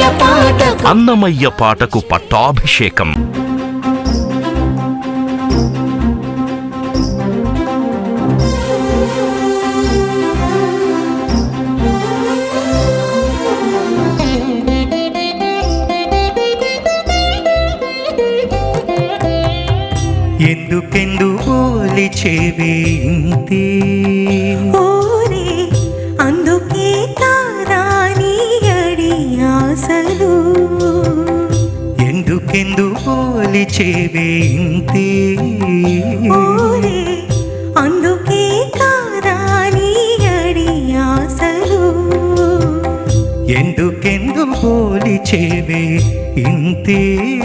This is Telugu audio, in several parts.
పాటకు అన్నమయ్య పాటకు పట్టాభిషేకం ఎందుకెందు పోలిచేవే ఇంతే ఓరే అందుకే కారాని అడి ఆశలు ఎందుకెందు పోలిచేవే ఇంతే ఓరే అందుకే కారాని అడి ఆశలు ఎందుకెందు పోలిచేవే ఇంతే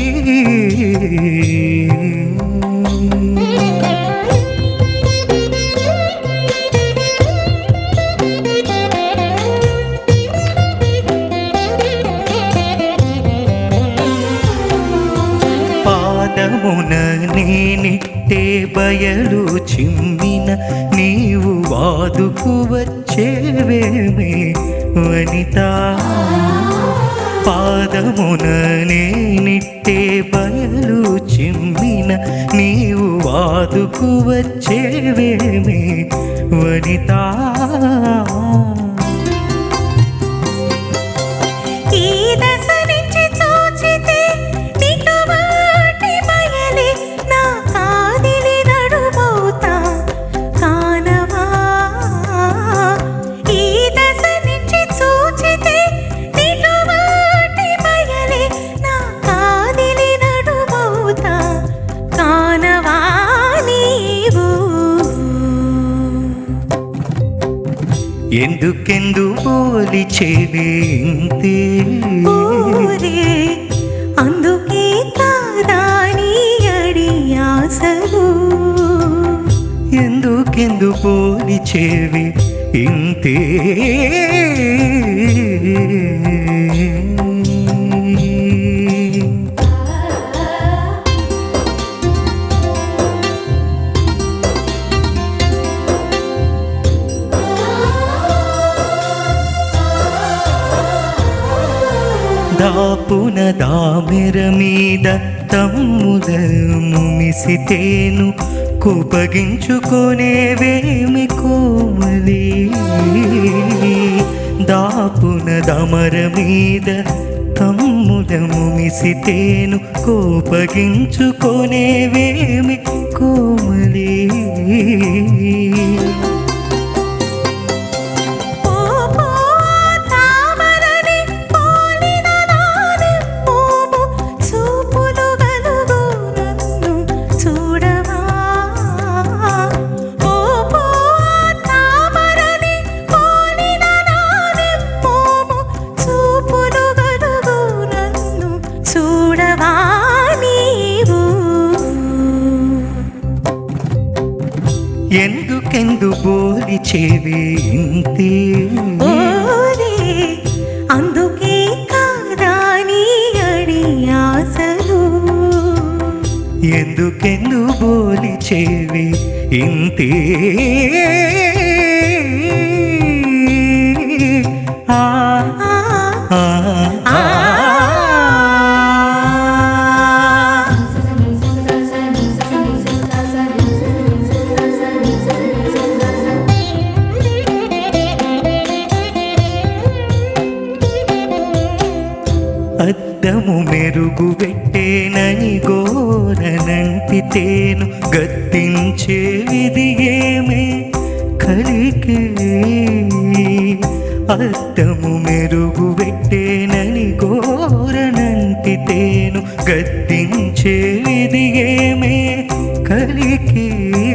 పాదమున నేనిట్టే బయలు చిమ్మిన నీవు వాదుకు వచ్చేవేమే వనిత పాదమున నేనిట్టే బయలు చిమ్మిన నీవు వాదుకు వచ్చేవేమే వనిత ఈ దశ నుంచి చూచితే నిటువాటి బయలే నా కాదిలి నడుమవుతా కానవా ఈ దశ నుంచి చూచితే నిటువాటి బయలే నా కాదిలి నడుమవుతా కానవా నీవు ఎందుకెందు పోలిచేవే ఇంతే ఊరే అందుకే కాదాని అడి ఆశలు ఎందుకెందు పోలిచేవి ఇంతే దాపున దామెర మీద తమ్ముదము మిసితేను కుపగించుకొనేవేమి కోమలి దాపున దమర మీద తమ్ముదము మిసితేను కోపగించుకొనేవేమి కోమలి ఓ పో తామరని పోలిన నానెమ్మోము చూపులు గలుగు నన్ను చూడవా ఓ పో తామరని పోలిన నానెమ్మోము చూపులు గలుగు నన్ను చూడవా నీవు ఎందుకెందు పోలిచేవి ఇంతే ఓరే అందుకే కాదాని అడి ఆశలు ఎందుకెందు పోలిచేవి ఇంతే ఆ, ఆ ఆ, ఆ ఆ. అద్దము మెరుగు పెట్టేనని గోరనంటితేను గద్దించే విధి ఏమే కలికే అద్దము మెరుగు పెట్టేనని గోరనంటితేను గద్దించే విధి ఏమే కలికే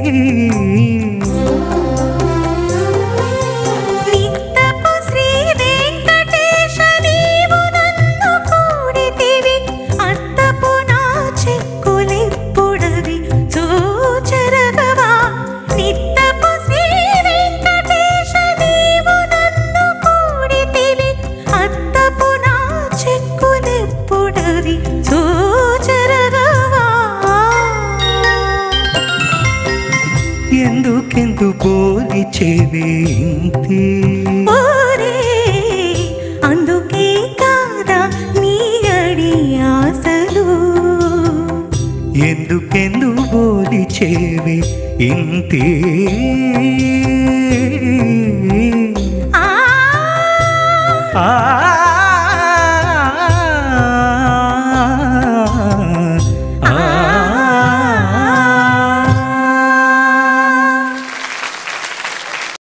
నిత్తపు శ్రీ వెంకటేశ నీవు నన్ను కూడితివి అత్తపు నా చెక్కులెప్పుడవి చూచరగవా నిత్తపు శ్రీ వెంకటేశ నీవు నన్ను కూడితివి అత్తపు నా చెక్కులెప్పుడవి చూచరగవా ఎందుకెందు పోలి చెవి ఇంతే ఓరే అందుకే కాదా నీ ಎಂದು ಬೋಲಿಚೇವೆ ಇಂತೇ